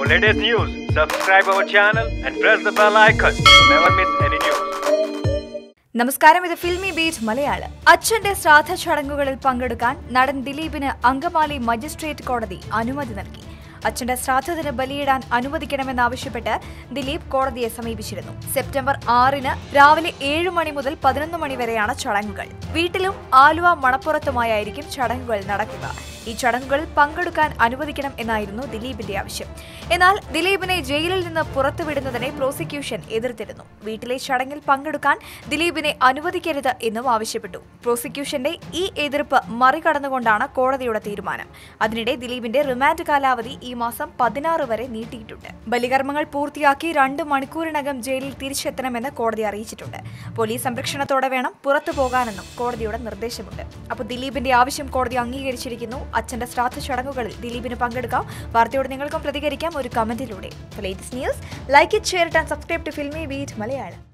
For latest news, subscribe our channel and press the bell icon to never miss any news. നമസ്കാരം ഇത് filmy Filmibeat Malayalam അച്ഛന്റെ ശ്രാദ്ധ ചടങ്ങുകളിൽ പങ്കെടുക്കാൻ നടൻ ദിലീപിന് അങ്കമാലി മജിസ്ട്രേറ്റ് കോടതി അനുമതി നൽകി അച്ഛന്റെ ശ്രാദ്ധത്തിന് ബലിയിടാൻ അനുവദിക്കണമെന്നാവശ്യപ്പെട്ട് ദിലീപ് കോടതിയെ സമീപിച്ചിരുന്നു സെപ്റ്റംബർ ആറിന് രാവിലെ ഏഴ് മണി മുതൽ പതിനൊന്ന് മണി വരെയാണ് ചടങ്ങുകൾ വീട്ടിലും ആലുവ മണപ്പുറത്തുമായായിരിക്കും ചടങ്ങുകൾ നടക്കുക ഈ ചടങ്ങുകളിൽ പങ്കെടുക്കാൻ അനുവദിക്കണം എന്നായിരുന്നു ദിലീപിന്റെ ആവശ്യം എന്നാൽ ദിലീപിനെ ജയിലിൽ നിന്ന് പുറത്തുവിടുന്നതിനെ പ്രോസിക്യൂഷൻ എതിർത്തിരുന്നു വീട്ടിലെ ചടങ്ങിൽ പങ്കെടുക്കാൻ ദിലീപിനെ അനുവദിക്കരുത് എന്നും ആവശ്യപ്പെട്ടു പ്രോസിക്യൂഷന്റെ ഈ എതിർപ്പ് മറികടന്നുകൊണ്ടാണ് കോടതിയുടെ തീരുമാനം അതിനിടെ ദിലീപിന്റെ റിമാൻഡ് കാലാവധി ഈ മാസം പതിനാറ് വരെ നീട്ടിയിട്ടുണ്ട് ബലികർമ്മങ്ങൾ പൂർത്തിയാക്കി രണ്ട് മണിക്കൂറിനകം ജയിലിൽ തിരിച്ചെത്തണമെന്ന് കോടതി അറിയിച്ചിട്ടുണ്ട് പോലീസ് സംരക്ഷണത്തോടെ വേണം പുറത്തു പോകാനെന്നും കോടതിയുടെ നിർദ്ദേശമുണ്ട് അപ്പോൾ ദിലീപിന്റെ ആവശ്യം കോടതി അംഗീകരിച്ചിരിക്കുന്നു അച്ഛന്റെ ശ്രാദ്ധ ചടങ്ങുകളിൽ ദിലീപിന് പങ്കെടുക്കാം വാർത്തയോട് നിങ്ങൾക്കും പ്രതികരിക്കാം ഒരു കമന്റിലൂടെ latest news like it share and subscribe to Filmibeat Malayalam